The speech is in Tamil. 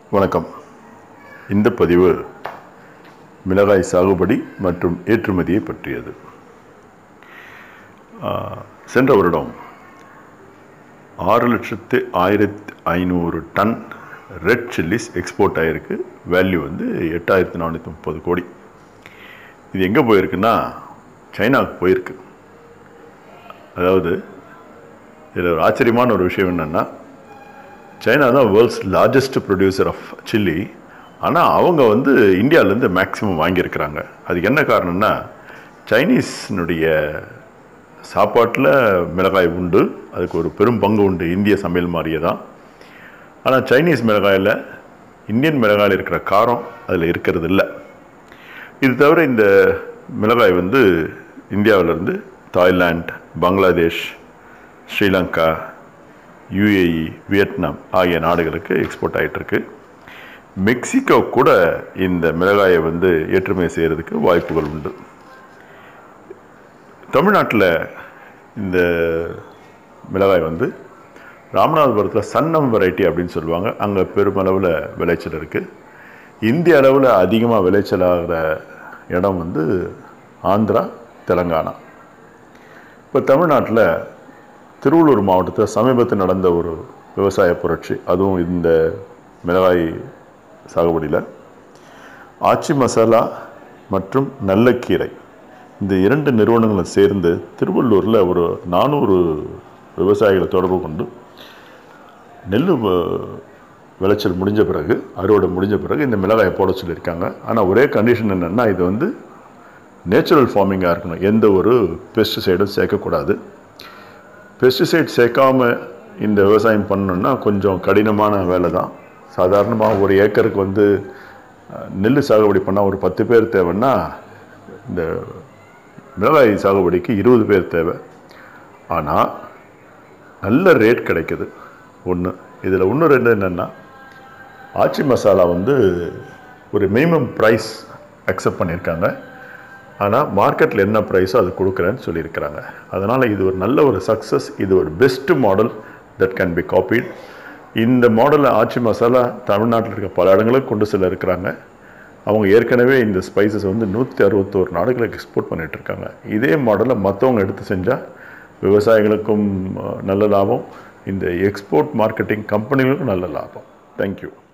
வணக்கம் இந்த பதிவு மிளகாய் சாகுபடி மற்றும் ஏற்றுமதியை பற்றியது ஆ, சென்ற வருடம் ஆறு லட்சத்து ஆயிரத்தி ஐநூறு டன் ரெட் சில்லிஸ் எக்ஸ்போர்ட் ஆகிருக்கு வேல்யூ வந்து எட்டாயிரத்தி நானூற்றி முப்பது கோடி இது எங்கே போயிருக்குன்னா சைனாவுக்கு போயிருக்கு அதாவது இதில் ஒரு ஆச்சரியமான ஒரு விஷயம் என்னென்னா சைனா தான் world's largest producer of chilli ஆனால் அவங்க வந்து இந்தியாவிலேருந்து மேக்ஸிமம் வாங்கியிருக்கிறாங்க அதுக்கு என்ன காரணம்னா சைனீஸ்னுடைய சாப்பாட்டில் மிளகாய் உண்டு அதுக்கு ஒரு பெரும் பங்கு உண்டு இந்திய சமையல் மாதிரியே தான் ஆனால் சைனீஸ் மிளகாயில் இந்தியன் மிளகாயில் இருக்கிற காரம் அதில் இருக்கிறது இல்லை இது தவிர இந்த மிளகாய் வந்து இந்தியாவிலேருந்து Thailand Bangladesh Sri Lanka UAE Vietnam ஆகிய நாடுகளுக்கு எக்ஸ்போர்ட் ஆகிட்டுருக்கு மெக்சிகோ கூட இந்த மிளகாயை வந்து ஏற்றுமதி செய்கிறதுக்கு வாய்ப்புகள் உண்டு தமிழ்நாட்டில் இந்த மிளகாய் வந்து ராமநாதபுரத்தில் சன்னம் வெரைட்டி அப்படின்னு சொல்லுவாங்க அங்கே பெருமளவில் விளைச்சல் இருக்குது இந்திய அளவில் அதிகமாக விளைச்சல் ஆகிற இடம் வந்து ஆந்திரா தெலங்கானா இப்போ தமிழ்நாட்டில் திருவள்ளூர் மாவட்டத்தில் சமீபத்தில் நடந்த ஒரு விவசாய புரட்சி அதுவும் இந்த மிளகாய் சாகுபடியில் ஆச்சி மசாலா மற்றும் நல்லக்கீரை இந்த இரண்டு நிறுவனங்களும் சேர்ந்து திருவள்ளூரில் ஒரு நானூறு விவசாயிகளை தொடர்பு கொண்டு நெல் வ- விளைச்சல் முடிஞ்ச பிறகு அறுவடை முடிஞ்ச பிறகு இந்த மிளகாயை போட சொல்லியிருக்காங்க ஆனால் ஒரே கண்டிஷன் என்னென்னா இது வந்து நேச்சுரல் ஃபார்மிங்காக இருக்கணும் எந்த ஒரு பெஸ்டிசைடும் சேர்க்கக்கூடாது பெஸ்டிசைட் சேர்க்காம இந்த விவசாயம் பண்ணணும்னா கொஞ்சம் கடினமான வேலை தான் சாதாரணமாக ஒரு ஏக்கருக்கு வந்து அஹ், நெல் சாகுபடி பண்ணால் ஒரு பத்து பேர் தேவைன்னா இந்த மிளகாய் சாகுபடிக்கு இருபது பேர் தேவை ஆனால் நல்ல ரேட் கிடைக்குது ஒன்று இதில் ஒன்று ரெண்டு என்னென்னா ஆச்சி மசாலா வந்து ஒரு மினிமம் ப்ரைஸ் அக்செப்ட் பண்ணியிருக்காங்க ஆனால் மார்க்கெட்டில் என்ன ப்ரைஸோ அது கொடுக்குறேன்னு சொல்லியிருக்கிறாங்க அதனால் இது ஒரு நல்ல ஒரு சக்ஸஸ் இது ஒரு best model that can be copied இந்த மாடலில் ஆச்சி மசாலா தமிழ்நாட்டில் இருக்க பல இடங்களுக்கு கொண்டு செல்ல இருக்கிறாங்க அவங்க ஏற்கனவே இந்த ஸ்பைசஸ் வந்து நூற்றி அறுபத்தோரு நாடுகளுக்கு எக்ஸ்போர்ட் பண்ணிட்டு இருக்காங்க இதே மாடலை மற்றவங்க எடுத்து செஞ்சால் விவசாயிகளுக்கும் அஹ், நல்ல லாபம் இந்த எக்ஸ்போர்ட் மார்க்கெட்டிங் கம்பெனிகளுக்கும் நல்ல லாபம் தேங்க்யூ